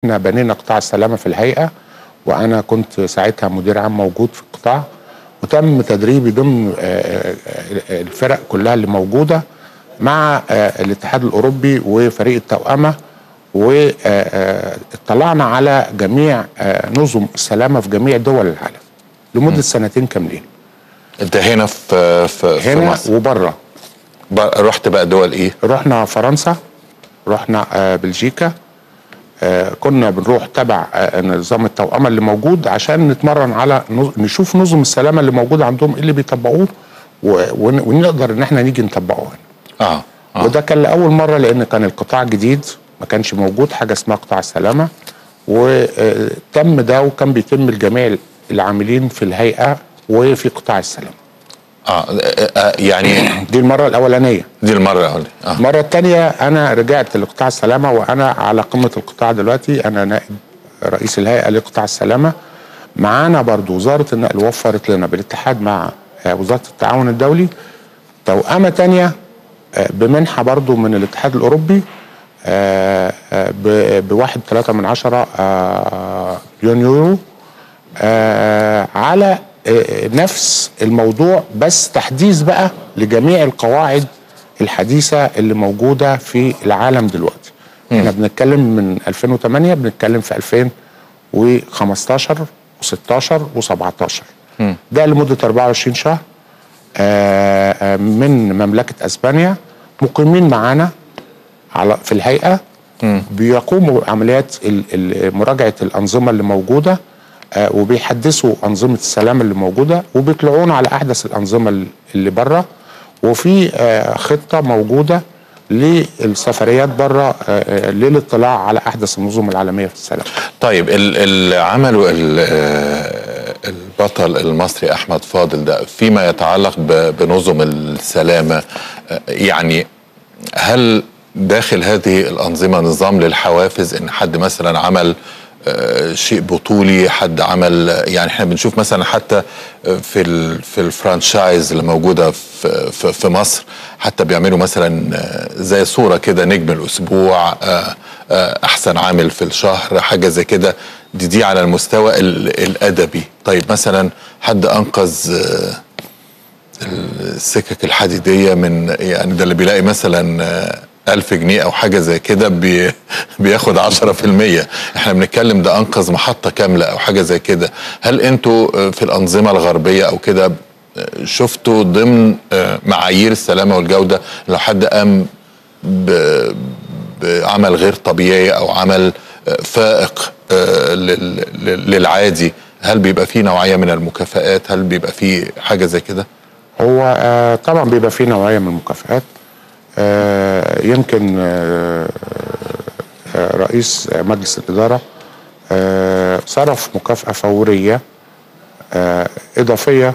احنا بنينا قطاع السلامه في الهيئه وانا كنت ساعتها مدير عام موجود في القطاع وتم تدريبي ضمن آه، آه، الفرق كلها اللي موجوده مع آه، الاتحاد الاوروبي وفريق التوأمه واطلعنا على جميع آه، نظم السلامه في جميع دول العالم لمده سنتين كاملين انت هنا في في, في هنا مصر وبره بقى- رحت بقى دول ايه رحنا فرنسا رحنا آه، بلجيكا آه، كنا بنروح تبع آه، نظام التوأمة اللي موجود عشان نتمرن على نظ- نشوف نظم السلامة اللي موجودة عندهم ايه اللي بيطبقوه و- ون- ونقدر ان احنا نيجي نطبقه هنا اه اه وده كان لأول مرة لأن كان القطاع جديد ما كانش موجود حاجة اسمها قطاع السلامة وتم ده وكان بيتم لجميع العاملين في الهيئة وفي قطاع السلامة اه, آه, آه يعني دي المرة الأولانية دي المره الاولى اه المرة الثانية أنا رجعت لقطاع السلامة وأنا على قمة القطاع دلوقتي أنا نائب رئيس الهيئة لقطاع السلامة معانا برضو وزارة النقل وفرت لنا بالاتحاد مع آه، وزارة التعاون الدولي توأمة تانية آه، بمنحة برضو من الاتحاد الأوروبي آه، آه، ب- بواحد ثلاثة من عشرة آه، مليون يورو آه، على آه، نفس الموضوع بس تحديث بقى لجميع القواعد الحديثة اللي موجودة في العالم دلوقتي احنا بنتكلم من 2008 بنتكلم في 2015 و16 و17 ده لمدة 24 شهر آه، آه، من مملكة اسبانيا مقيمين معانا على في الهيئه بيقوموا بعمليات ال- ال- مراجعه الانظمه اللي موجوده آه، وبيحدثوا انظمه السلام اللي موجوده وبيطلعونا على احدث الانظمه ال- اللي بره وفي آه، خطه موجوده للسفريات بره للاطلاع على احدث النظم العالميه في السلام طيب ال- اللي عمله ال- آه، البطل المصري احمد فاضل ده فيما يتعلق ب- بنظم السلامه آه، يعني هل داخل هذه الانظمه نظام للحوافز ان حد مثلا عمل آه، شيء بطولي حد عمل يعني احنا بنشوف مثلا حتى في ال- في الفرانشايز اللي موجوده في في, في مصر حتى بيعملوا مثلا آه، زي صوره كده نجم الاسبوع آه، آه، احسن عامل في الشهر حاجه زي كده دي دي على المستوى ال- الادبي طيب مثلا حد انقذ آه، السكك الحديدية من يعني ده اللي بيلاقي مثلا آه، ألف جنيه أو حاجة زي كده بي بياخد عشرة في المية احنا بنتكلم ده أنقذ محطة كاملة أو حاجة زي كده هل أنتوا آه، في الأنظمة الغربية أو كده آه، شفتوا ضمن آه، معايير السلامة والجودة لو حد قام ب- بعمل غير طبيعي أو عمل آه، فائق آه، لل- لل- للعادي هل بيبقى فيه نوعية من المكافآت هل بيبقى فيه حاجة زي كده هو آه، طبعا بيبقى فيه نوعيه من المكافآت آه، يمكن آه، آه، رئيس مجلس الاداره آه، صرف مكافاه فوريه آه، اضافيه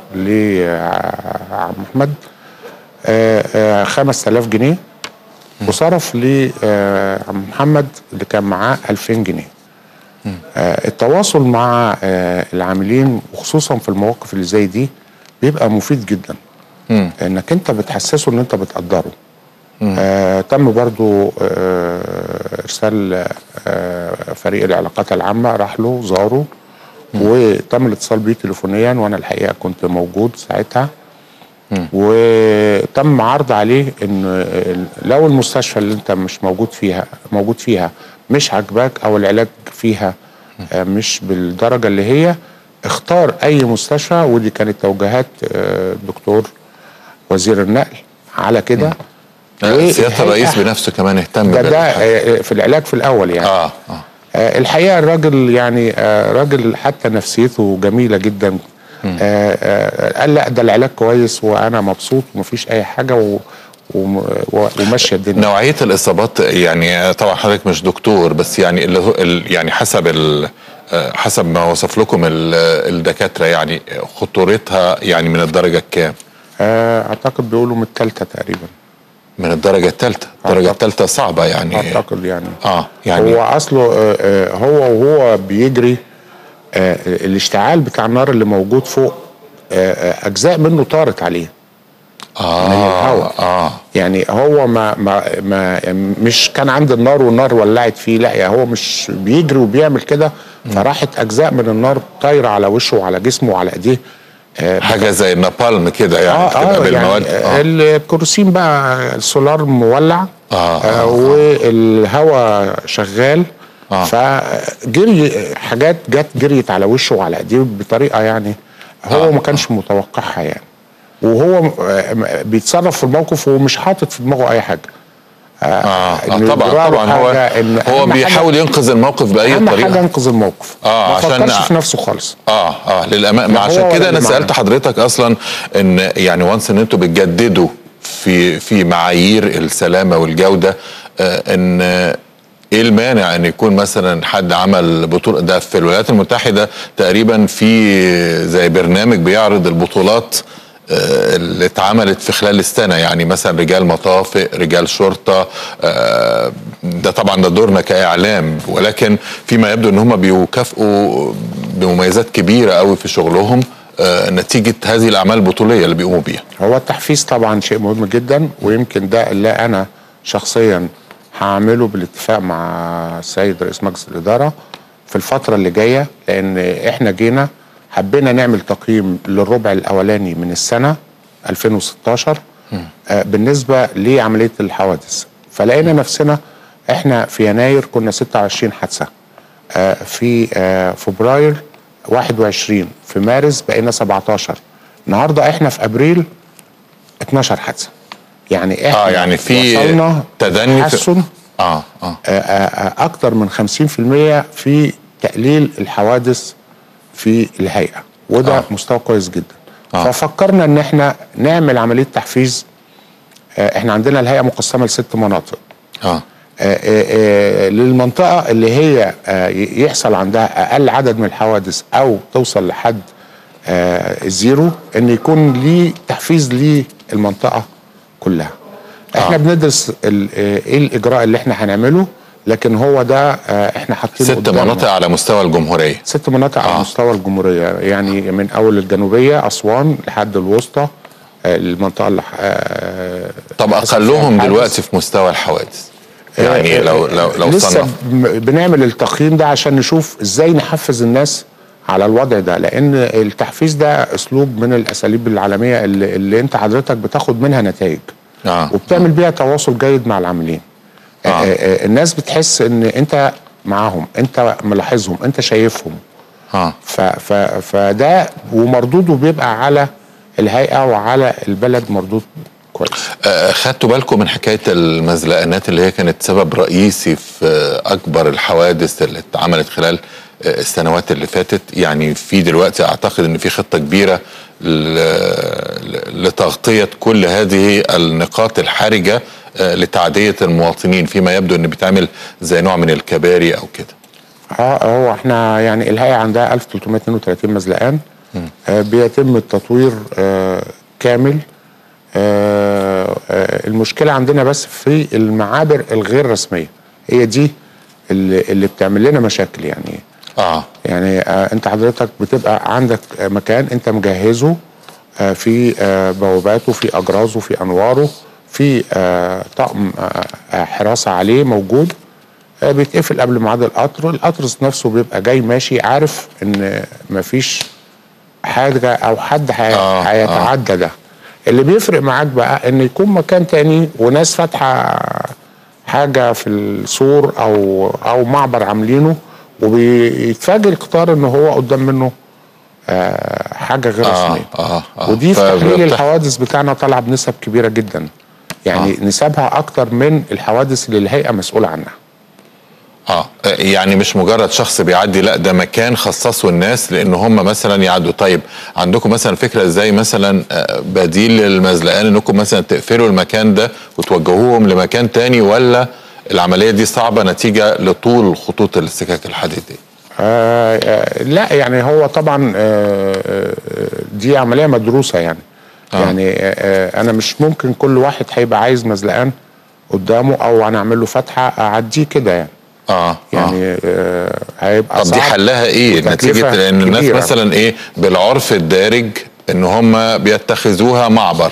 لعم احمد آه، آه، 5000 جنيه وصرف لعم محمد اللي كان معاه 2000 جنيه آه، التواصل مع آه، العاملين وخصوصا في المواقف اللي زي دي بيبقى مفيد جدا انك انت بتحسسه ان انت بتقدره آه تم برضو آه ارسال آه فريق العلاقات العامه راح له زاره وتم الاتصال بيه تليفونيا وانا الحقيقه كنت موجود ساعتها وتم عرض عليه ان لو المستشفى اللي انت مش موجود فيها موجود فيها مش عاجباك او العلاج فيها آه، مش بالدرجه اللي هي اختار اي مستشفى ودي كانت توجيهات آه، الدكتور وزير النقل على كده سياده والهيئة- الرئيس بنفسه كمان اهتم ده ده بالحاجة. آه، في العلاج في الاول يعني اه اه آه، الحقيقه الراجل يعني آه، راجل حتى نفسيته جميله جدا آه، آه، قال لا ده العلاج كويس وانا مبسوط ومفيش اي حاجه و وم- و- وماشيه الدنيا نوعيه الاصابات يعني طبعا حضرتك مش دكتور بس يعني اللي هو ال- يعني حسب ال آه، حسب ما وصف لكم ال- الدكاتره يعني خطورتها يعني من الدرجه الكام؟ آه، اعتقد بيقولوا من الثالثه تقريبا من الدرجه الثالثه، الدرجه أعتقد. الثالثه صعبه يعني اعتقد يعني اه يعني هو اصله آه، آه، هو وهو بيجري آه، الاشتعال بتاع النار اللي موجود فوق آه، آه، اجزاء منه طارت عليه آه من الهواء اه يعني هو ما ما ما يعني مش كان عند النار والنار ولعت فيه لا يعني هو مش بيجري وبيعمل كده فراحت اجزاء من النار طايره على وشه وعلى جسمه وعلى ايديه آه حاجه زي النابالم كده يعني اه بتبقى اه بالمواد يعني آه. آه. الكروسين بقى السولار مولع آه، آه آه، آه والهواء شغال آه. آه. فجري حاجات جت جريت على وشه وعلى ايديه بطريقه يعني هو آه، آه. ما كانش متوقعها يعني وهو آه، بيتصرف في الموقف ومش حاطط في دماغه اي حاجه اه, آه إن طبعا يجرى له طبعا هو حاجة إن هو أهم حاجة- بيحاول ينقذ الموقف باي اهم طريقه حاجه انقذ الموقف آه، ما عشان- فكرش في نفسه خالص اه اه للامانه لا عشان هو كده ولا انا اللي سالت معاه. حضرتك اصلا ان يعني وانس ان انتوا بتجددوا في في معايير السلامه والجوده آه ان آه، ايه المانع ان يكون مثلا حد عمل بطوله ده في الولايات المتحده تقريبا في زي برنامج بيعرض البطولات آه، اللي اتعملت في خلال السنه يعني مثلا رجال مطافئ رجال شرطه آه، ده طبعا ده دورنا كاعلام ولكن فيما يبدو ان هم بيكافئوا بمميزات كبيره قوي في شغلهم آه، نتيجه هذه الاعمال البطوليه اللي بيقوموا بيها هو التحفيز طبعا شيء مهم جدا ويمكن ده اللي انا شخصيا هعمله بالاتفاق مع السيد رئيس مجلس الاداره في الفتره اللي جايه لان احنا جينا حبينا نعمل تقييم للربع الاولاني من السنه 2016 آه بالنسبه لعمليه الحوادث فلقينا نفسنا احنا في يناير كنا 26 حادثه آه في آه فبراير 21 في مارس بقينا 17 النهارده احنا في ابريل 12 حادثه يعني احنا اه يعني في وصلنا تدني في تحسن اه اه آه، آه، اكتر من 50% في تقليل الحوادث في الهيئه وده آه. آه. مستوى كويس جدا آه. آه. ففكرنا ان احنا نعمل عمليه تحفيز آه، احنا عندنا الهيئه مقسمه لست مناطق اه آه، آه، آه، للمنطقه اللي هي آه، ي- يحصل عندها اقل عدد من الحوادث او توصل لحد آه، الزيرو ان يكون ليه تحفيز للمنطقه كلها احنا آه. بندرس ال- آه، ايه الاجراء اللي احنا هنعمله لكن هو ده آه، احنا حاطينه ست قدامنا. مناطق على مستوى الجمهوريه ست مناطق آه. على مستوى الجمهوريه يعني من اول الجنوبيه اسوان لحد الوسطى آه، المنطقه اللي آه، طب حصل فيها اقلهم الحادث. دلوقتي في مستوى الحوادث يعني آه، لو لو لو لسه صنف ب- بنعمل التقييم ده عشان نشوف ازاي نحفز الناس على الوضع ده لان التحفيز ده اسلوب من الاساليب العالميه اللي, اللي انت حضرتك بتاخد منها نتائج اه وبتعمل بيها تواصل جيد مع العاملين آه. آه. آه الناس بتحس ان انت معاهم انت ملاحظهم انت شايفهم اه ف ف فده ومردوده بيبقى على الهيئه وعلى البلد مردود كويس آه، خدتوا بالكم من حكايه المزلقانات اللي هي كانت سبب رئيسي في آه، اكبر الحوادث اللي اتعملت خلال آه، السنوات اللي فاتت يعني في دلوقتي اعتقد ان في خطه كبيره ل- لتغطيه كل هذه النقاط الحرجه آه، لتعديه المواطنين فيما يبدو ان بيتعمل زي نوع من الكباري او كده اه هو احنا يعني الهيئه عندها 1332 مزلقان آه بيتم التطوير آه كامل آه آه المشكله عندنا بس في المعابر الغير رسميه هي دي اللي, اللي بتعمل لنا مشاكل يعني اه يعني آه انت حضرتك بتبقى عندك آه مكان انت مجهزه آه في آه بواباته في اجرازه في انواره في آه طقم آه آه حراسه عليه موجود آه بيتقفل قبل ميعاد القطر القطر نفسه بيبقى جاي ماشي عارف ان مفيش حاجه او حد هي- آه، هيتعدى ده اللي بيفرق معاك بقى ان يكون مكان تاني وناس فاتحه حاجه في السور او او معبر عاملينه وبيتفاجئ القطار ان هو قدام منه آه حاجه غير اه رسميه اه, آه. ودي في تحليل فبتح- الحوادث بتاعنا طالعه بنسب كبيره جدا يعني آه. نسبها اكتر من الحوادث اللي الهيئه مسؤوله عنها اه يعني مش مجرد شخص بيعدي لا ده مكان خصصه الناس لان هم مثلا يعدوا طيب عندكم مثلا فكره ازاي مثلا آه، بديل للمزلقان انكم مثلا تقفلوا المكان ده وتوجهوهم لمكان تاني ولا العمليه دي صعبه نتيجه لطول خطوط السكك الحديديه آه آه لا يعني هو طبعا آه آه دي عمليه مدروسه يعني آه. آه. يعني آه آه انا مش ممكن كل واحد هيبقى عايز مزلقان قدامه او هنعمل له فتحه اعديه كده يعني اه آه. يعني آه هيبقى طب دي صعب حلها ايه وتكلفة نتيجه لان الناس كبيرة. مثلا ايه بالعرف الدارج ان هم بيتخذوها معبر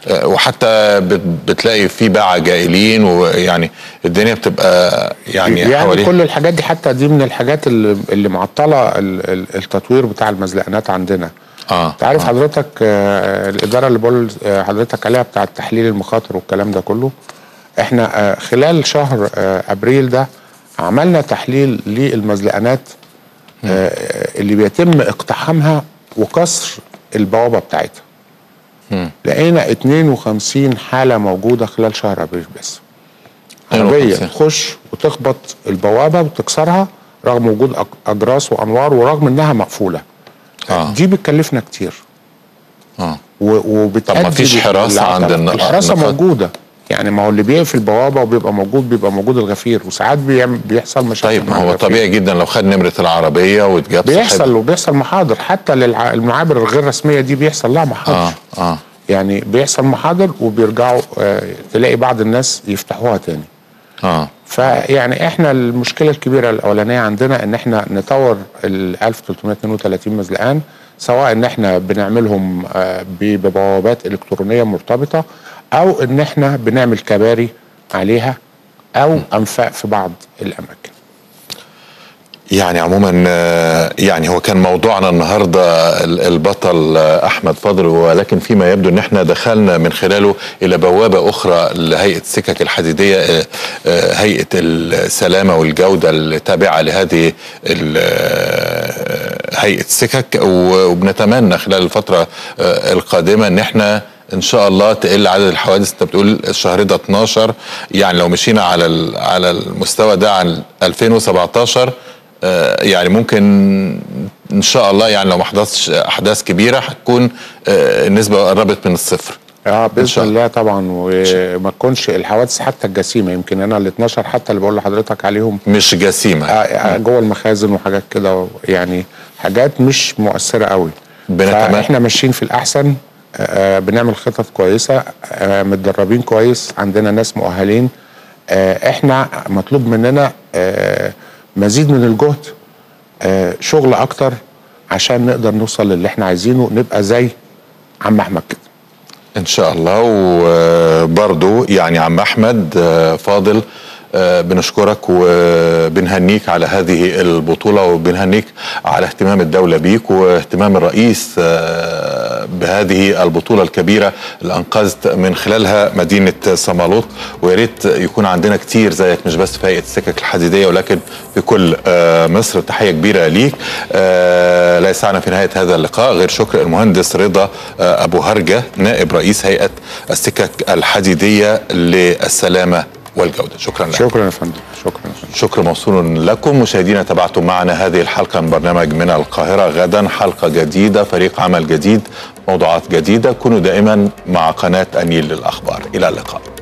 آه، وحتى بت- بتلاقي في باعة جائلين ويعني الدنيا بتبقى يعني, يعني حواليها كل الحاجات دي حتى دي من الحاجات اللي, اللي معطله ال- ال- التطوير بتاع المزلقانات عندنا اه انت عارف آه. حضرتك آه، الاداره اللي بقول آه، حضرتك عليها بتاعه تحليل المخاطر والكلام ده كله احنا آه، خلال شهر آه، ابريل ده عملنا تحليل للمزلقانات آه، اللي بيتم اقتحامها وكسر البوابه بتاعتها مم. لقينا 52 حاله موجوده خلال شهر ابريل بس عربيه 52. تخش وتخبط البوابه وتكسرها رغم وجود أج- اجراس وانوار ورغم انها مقفوله آه. دي بتكلفنا كتير اه و- وبتأدي طب ما فيش بال- حراسة بالعطل. عند الن- الحراسه النقاط؟ موجوده يعني ما هو اللي بيقفل البوابه وبيبقى موجود بيبقى موجود الغفير وساعات بيعمل بيحصل مشاكل طيب ما مع هو الغفير. طبيعي جدا لو خد نمرة العربية واتجاب بيحصل صاحبها. وبيحصل محاضر حتى للمعابر الغير رسميه دي بيحصل لها محاضر اه اه يعني بيحصل محاضر وبيرجعوا آه، تلاقي بعض الناس يفتحوها تاني اه فيعني احنا المشكله الكبيره الاولانيه عندنا ان احنا نطور ال 1332 مزلقان سواء ان احنا بنعملهم آه، ببوابات الكترونيه مرتبطه او ان احنا بنعمل كباري عليها او انفاق في بعض الاماكن يعني عموما آه، يعني هو كان موضوعنا النهارده ال- البطل آه، احمد فضل ولكن فيما يبدو ان احنا دخلنا من خلاله الى بوابه اخرى لهيئه السكك الحديديه آه، آه، هيئه السلامه والجوده التابعه لهذه ال- آه، هيئه السكك و- وبنتمنى خلال الفتره آه، القادمه ان احنا ان شاء الله تقل عدد الحوادث انت بتقول الشهر ده 12 يعني لو مشينا على ال- على المستوى ده عن 2017 آه، يعني ممكن ان شاء الله يعني لو ما حدثش احداث كبيره هتكون آه، النسبه قربت من الصفر اه باذن شاء الله. الله طبعا وما تكونش الحوادث حتى الجسيمه يمكن انا ال 12 حتى اللي بقول لحضرتك عليهم مش جسيمه آه، آه، جوه المخازن وحاجات كده يعني حاجات مش مؤثره قوي بنتمنى- احنا ماشيين في الاحسن آه، بنعمل خطط كويسه آه، متدربين كويس عندنا ناس مؤهلين آه، احنا مطلوب مننا آه، مزيد من الجهد آه، شغل اكتر عشان نقدر نوصل للي احنا عايزينه نبقى زي عم احمد كده ان شاء الله وبرضو يعني عم احمد آه، فاضل آه، بنشكرك وبنهنيك على هذه البطولة وبنهنيك على اهتمام الدولة بيك واهتمام الرئيس آه، بهذه البطولة الكبيرة اللي أنقذت من خلالها مدينة صمالوط ويا ريت يكون عندنا كتير زيك مش بس في هيئة السكك الحديدية ولكن في كل آه، مصر تحية كبيرة ليك آه، لا يسعنا في نهاية هذا اللقاء غير شكر المهندس رضا آه، أبو هرجة نائب رئيس هيئة السكك الحديدية للسلامة والجودة شكرا لك شكرا يا فندم شكرا يا فندم شكر موصول لكم مشاهدينا تابعتم معنا هذه الحلقة من برنامج من القاهرة غدا حلقة جديدة فريق عمل جديد موضوعات جديدة كونوا دائما مع قناة أنيل للأخبار إلى اللقاء